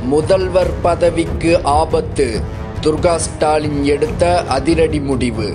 முதல்வர் பதவிக்கு ஆபத்து துர்கா ஸ்டாலின் எடுத்த அதிரடி முடிவு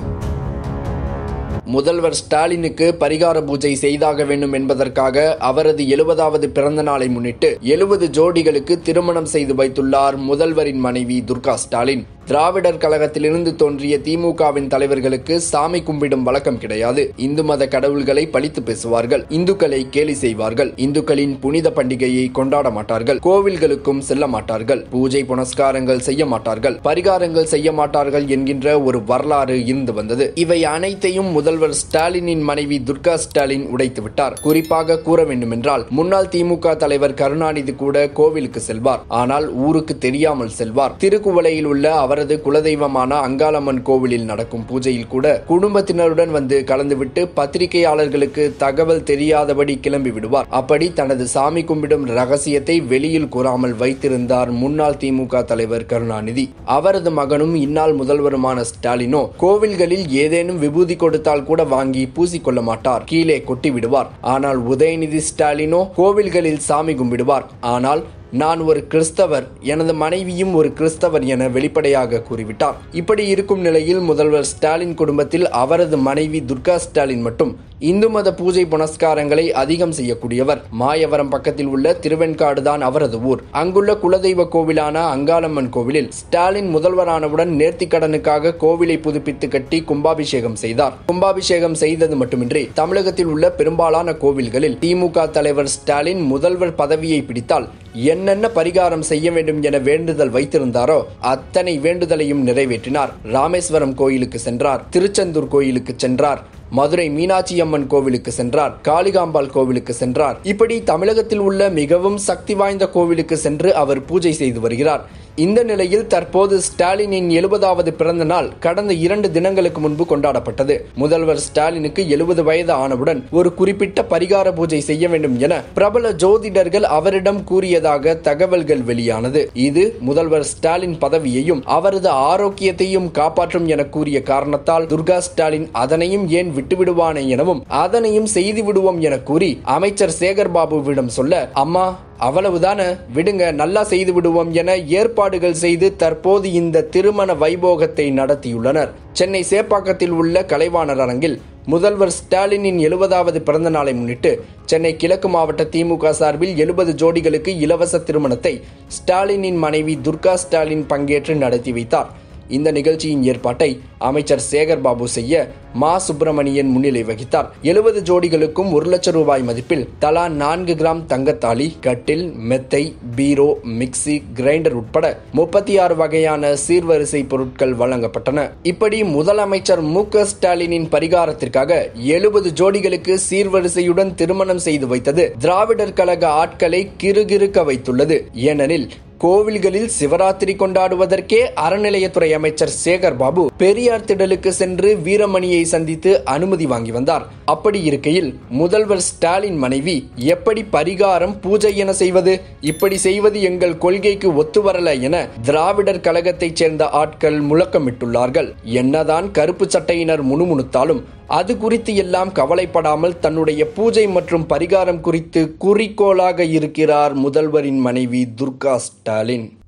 முதல்வர் ஸ்டாலினுக்கு பரிகார பூஜை செய்தாக வேண்டும் என்பதற்காக அவரது எழுபதாவது பிறந்த நாளை முன்னிட்டு எழுபது ஜோடிகளுக்கு திருமணம் செய்து வைத்துள்ளார் முதல்வரின் மனைவி துர்கா ஸ்டாலின் திராவிடர் கழகத்திலிருந்து தோன்றிய திமுகவின் தலைவர்களுக்கு சாமி கும்பிடும் வழக்கம் கிடையாது இந்து மத கடவுள்களை பழித்து பேசுவார்கள் இந்துக்களை கேலி செய்வார்கள் இந்துக்களின் புனித பண்டிகையை கொண்டாட மாட்டார்கள் கோவில்களுக்கும் செல்ல மாட்டார்கள் பூஜை புனஸ்காரங்கள் செய்ய மாட்டார்கள் பரிகாரங்கள் செய்ய மாட்டார்கள் என்கின்ற ஒரு வரலாறு இருந்து வந்தது இவை அனைத்தையும் முதல்வர் ஸ்டாலினின் மனைவி துர்கா ஸ்டாலின் உடைத்து விட்டார் குறிப்பாக கூற வேண்டுமென்றால் முன்னாள் திமுக தலைவர் கருணாநிதி கூட கோவிலுக்கு செல்வார் ஆனால் ஊருக்கு தெரியாமல் செல்வார் திருக்குவளையில் உள்ள அவரது குலதெய்வமான அங்காளம்மன் கோவிலில் நடக்கும் பூஜையில் கூட குடும்பத்தினருடன் வந்து கலந்துவிட்டு பத்திரிகையாளர்களுக்கு தகவல் தெரியாதபடி கிளம்பி விடுவார் அப்படி தனது சாமி கும்பிடும் ரகசியத்தை வெளியில் கூறாமல் வைத்திருந்தார் முன்னாள் திமுக தலைவர் கருணாநிதி அவரது மகனும் இந்நாள் முதல்வருமான ஸ்டாலினோ கோவில்களில் ஏதேனும் விபூதி கொடுத்தால் கூட வாங்கி பூசிக்கொள்ள மாட்டார் கீழே கொட்டி விடுவார் ஆனால் உதயநிதி ஸ்டாலினோ கோவில்களில் சாமி கும்பிடுவார் ஆனால் நான் ஒரு கிறிஸ்தவர் எனது மனைவியும் ஒரு கிறிஸ்தவர் என வெளிப்படையாக கூறிவிட்டார் இப்படி இருக்கும் நிலையில் முதல்வர் ஸ்டாலின் குடும்பத்தில் அவரது மனைவி துர்கா ஸ்டாலின் மட்டும் இந்து மத பூஜை புனஸ்காரங்களை அதிகம் செய்யக்கூடியவர் மாயவரம் பக்கத்தில் உள்ள திருவெண்காடு தான் அவரது ஊர் அங்குள்ள குலதெய்வ கோவிலான அங்காளம்மன் கோவிலில் ஸ்டாலின் முதல்வரானவுடன் நேர்த்திக்கடனுக்காக கோவிலை புதுப்பித்து கட்டி கும்பாபிஷேகம் செய்தார் கும்பாபிஷேகம் செய்தது மட்டுமின்றி தமிழகத்தில் உள்ள பெரும்பாலான கோவில்களில் திமுக தலைவர் ஸ்டாலின் முதல்வர் பதவியை பிடித்தால் என்னென்ன பரிகாரம் செய்ய வேண்டும் என வேண்டுதல் வைத்திருந்தாரோ அத்தனை வேண்டுதலையும் நிறைவேற்றினார் ராமேஸ்வரம் கோயிலுக்கு சென்றார் திருச்செந்தூர் கோயிலுக்கு சென்றார் மதுரை மீனாட்சி அம்மன் கோவிலுக்கு சென்றார் காளிகாம்பாள் கோவிலுக்கு சென்றார் இப்படி தமிழகத்தில் உள்ள மிகவும் சக்தி வாய்ந்த கோவிலுக்கு சென்று அவர் பூஜை செய்து வருகிறார் இந்த நிலையில் தற்போது ஸ்டாலினின் எழுபதாவது பிறந்த நாள் கடந்த இரண்டு தினங்களுக்கு முன்பு கொண்டாடப்பட்டது முதல்வர் ஸ்டாலினுக்கு எழுபது வயது ஆனவுடன் ஒரு குறிப்பிட்ட பரிகார பூஜை செய்ய வேண்டும் என பிரபல ஜோதிடர்கள் அவரிடம் கூறியதாக தகவல்கள் வெளியானது இது முதல்வர் ஸ்டாலின் பதவியையும் அவரது ஆரோக்கியத்தையும் காப்பாற்றும் என கூறிய காரணத்தால் துர்கா ஸ்டாலின் அதனையும் ஏன் விட்டுவிடுவானே எனவும் அதனையும் செய்து விடுவோம் என கூறி அமைச்சர் சேகர் பாபுவிடம் சொல்ல அம்மா அவ்வளவுதானே விடுங்க நல்லா செய்து விடுவோம் என ஏற்பாடுகள் செய்து தற்போது இந்த திருமண வைபோகத்தை நடத்தியுள்ளனர் சென்னை சேப்பாக்கத்தில் உள்ள கலைவாணர் அரங்கில் முதல்வர் ஸ்டாலினின் எழுபதாவது பிறந்த நாளை முன்னிட்டு சென்னை கிழக்கு மாவட்ட திமுக சார்பில் எழுபது ஜோடிகளுக்கு இலவச திருமணத்தை ஸ்டாலினின் மனைவி துர்கா ஸ்டாலின் பங்கேற்று நடத்தி வைத்தார் இந்த நிகழ்ச்சியின் ஏற்பாட்டை அமைச்சர் சேகர் பாபு செய்ய மா சுப்பிரமணியன் முன்னிலை வகித்தார் எழுபது ஜோடிகளுக்கும் ஒரு லட்சம் ரூபாய் மதிப்பில் தலா நான்கு கிராம் தங்கத்தாலி கட்டில் மெத்தை பீரோ மிக்சி கிரைண்டர் உட்பட முப்பத்தி ஆறு வகையான சீர்வரிசை பொருட்கள் வழங்கப்பட்டன இப்படி முதலமைச்சர் மு க ஸ்டாலினின் பரிகாரத்திற்காக எழுபது ஜோடிகளுக்கு சீர்வரிசையுடன் திருமணம் செய்து வைத்தது திராவிடர் கழக ஆட்களை கிறுகிறுக்க வைத்துள்ளது ஏனெனில் கோவில்களில் சிவராத்திரி கொண்டாடுவதற்கே அறநிலையத்துறை அமைச்சர் சேகர் பாபு பெரியார் திடலுக்கு சென்று வீரமணியை சந்தித்து அனுமதி வாங்கி வந்தார் அப்படி இருக்கையில் முதல்வர் ஸ்டாலின் மனைவி எப்படி பரிகாரம் பூஜை என செய்வது இப்படி செய்வது எங்கள் கொள்கைக்கு ஒத்து வரல என திராவிடர் கழகத்தைச் சேர்ந்த ஆட்கள் முழக்கமிட்டுள்ளார்கள் என்னதான் கருப்பு சட்டையினர் முணுமுணுத்தாலும் அது குறித்து எல்லாம் கவலைப்படாமல் தன்னுடைய பூஜை மற்றும் பரிகாரம் குறித்து குறிக்கோளாக இருக்கிறார் முதல்வரின் மனைவி துர்கா ஸ்டாலின்